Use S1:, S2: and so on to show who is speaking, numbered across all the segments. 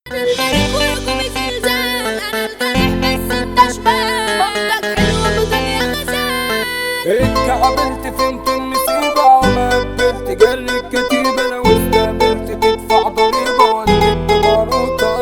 S1: الملك ويقوم زلزال انا الجريح بس انت شمال مامتك حلوه ودنيا غزال
S2: اتكعبلت فهمت النسيبة وما قبلت جري الكتيبة لو استقبلت تدفع ضريبة وديت بباروتة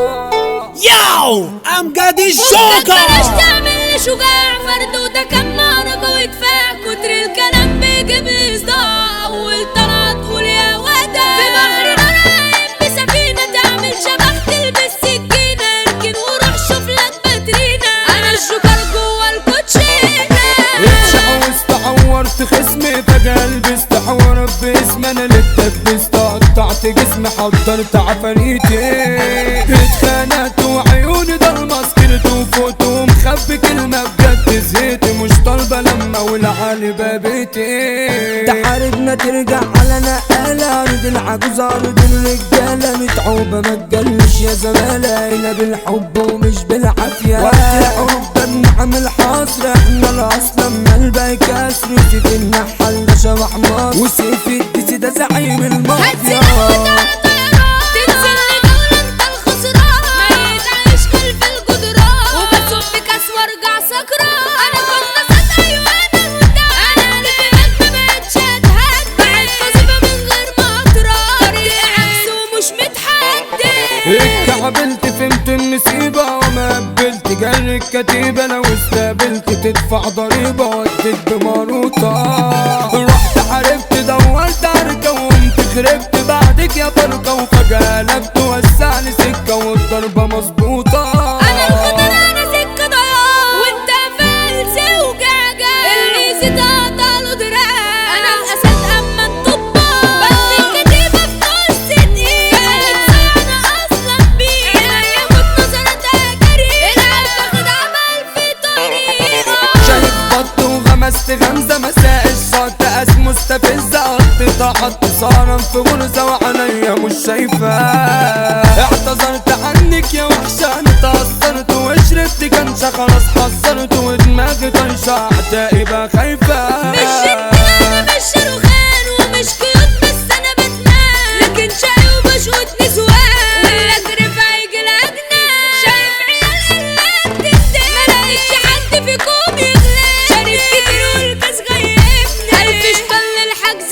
S3: ياو امجد
S1: بلاش
S3: الجوكر
S1: تعمل لي شجاع فردودة كم معركة ودفاع كتر الكلام بيجيب لي صداع والطلعة تقول يا وداع في بحر نايم بسفينة تعمل شبح تلبس سكينة اركن وروح شوف لك باترينا انا الجوكر جوه الكوتشينة
S2: اتشقوست عورت خصمي فجأة لبست حوار باسم انا اللي اتدبست قطعت جسمي حضرت عفاريتي اتخانقت وعيوني ضلمة سكرت وفوت ومخبي كلمة بجد زهقت مش طالبة لما والعالي بابيتي
S4: تحاربنا ترجع على نقالة أرض العجوز أرض الرجالة متعوبة ما تجلش يا زمالة هنا بالحب ومش بالعافية وقت الحروب ده بنعمل حصر احنا الأصل أما الباقي كسر سيف النحل ده شبح مصر وسيف الديسي ده زعيم المافيا
S1: هتسيبك وتعالى طيران تنزل لجولة انت الخسران ميت عايش خلف الجدران وبصب كاس وارجع سكران انا كنت صدق ايوه انا هدى انا قلبي مات ما بقتش اتهد بعد قصيبة من غير ما اطران طريقي عكس ومش متحدد
S2: اتكعبلت فهمت النسيبة وما قبلت جري الكتيبة لو استقبلت تدفع ضريبة وديت بماروطة رحت حاربت دورت عركة وقمت خربت بعدك يا فرقة وفجأة قلبت وسعني سكة والضربة مظبوطة
S1: انا الخضر انا سكة ضياع وانت فلس وجاجة اللي زيد له دراع انا الاسد اما الطباع بس الكتيبة في نص دقيقة كانت صيانة اصلا بيه عينيا نظرتها جريئة العب تاخد عمل في طريقة
S2: شهد بط وغمست غمزة مساء الشط قاس مستفزة قطت حط صارم في غرزة وعليا مش شايفة اعتذرت عنك يا وحشة انا تأثرت وشربت كنشة خلاص حصرت ودماغي طايشة اعدائي بقى خايفة
S1: مش انا مش شاروخان ومش كيوت بس انا بتنام لكن شقي وبشوت نسوان والاجر هيجي الاجنان شايف عيال قلات تندم ملاقيش حد فيكم يغلب شارب كتير والكاس غيبني الف شطل الحجز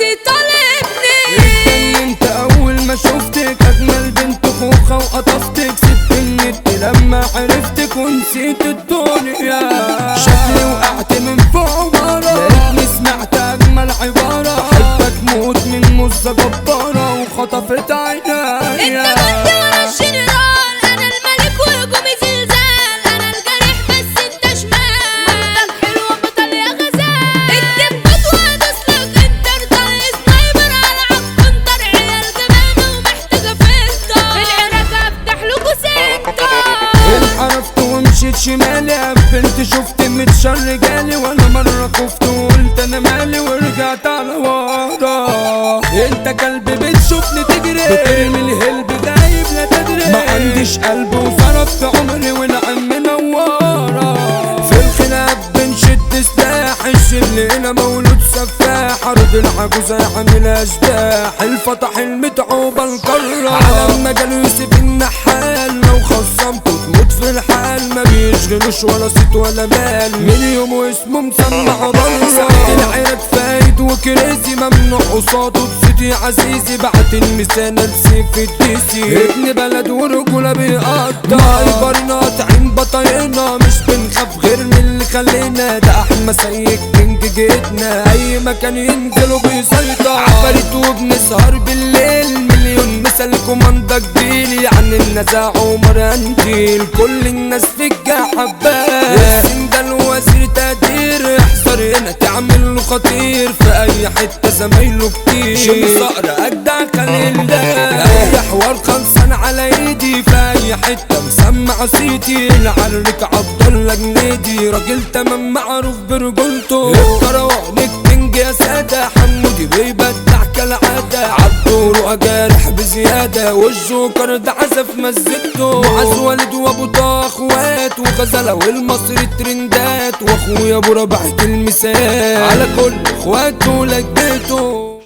S1: طالبني
S2: اتجننت اول ما شفتك اجمل بنت خوخة وقطفتك سبت النت لما عرفتك ونسيت الدنيا شكلي وقعت من فوق ورا لقيتني سمعت اجمل عبارة بحبك موت من مزة جبارة وخطفت
S1: انت
S2: عينيا
S1: كنت ورا الجنرال انا الملك وهجومي زلزال انا الجريح بس انت شمال مامتك حلوه بطل يا غزال الدبات وهدوسلك انتر طلع سنايبر على عالكونتر عيال جمانه ومحتاجه فلتر العراق افتح لكوا سنتر
S2: انحرفت ومشيت شمالي قبلت شفت متشر جالي وانا مرة خفت وقلت انا مالي ورجعت على ورا انت كلب بتشوفني تجري بترمي الهلب غايب لا تدري ما عنديش قلب وصرفت عمري والعم منورة في الخلاف بنشد سلاح الشبل هنا مولود سفاح ارض العجوزة يعني الاشباح الفتح المتعوبة القارة على مجال يوسف النحال لو خصمته تموت في الحال ما بيشغلوش ولا صيت ولا مال من يوم واسمه مسمع بره ساعة العينك فايد وكريزي ممنوع قصاده بصيتي عزيزي بعت المثال لسيف الديسي ابن بلد ورجولة بيقطع هايبر قاطعين بطايقنا مش بنخاف غير من اللي خلينا ده احمى سيد كينج جيتنا اي مكان ينزلوا بيسيطر عفاريت وبنسهر بالليل مليون مثل كوماندا جديل يعني النزاع عمر انديل كل الناس في حباه ياسين ده الوزير تقدير احذر هنا تعمل له خطير في اي حته زمايله كتير شم صقر اجدع خليل ده اي حوار خلصان على ايدي في اي حته مسمع صيتي العرك عبد الله جنيدي راجل تمام معروف برجولته الكروان الكينج يا ساده حمودي بيبدع كالعاده عبده جارح بزياده والجوكر ده عزف مزجته معز والد وابو طه اخوات وغزله والمصري ترندات واخويا ابو ربعة المثال على كل اخواته لجيته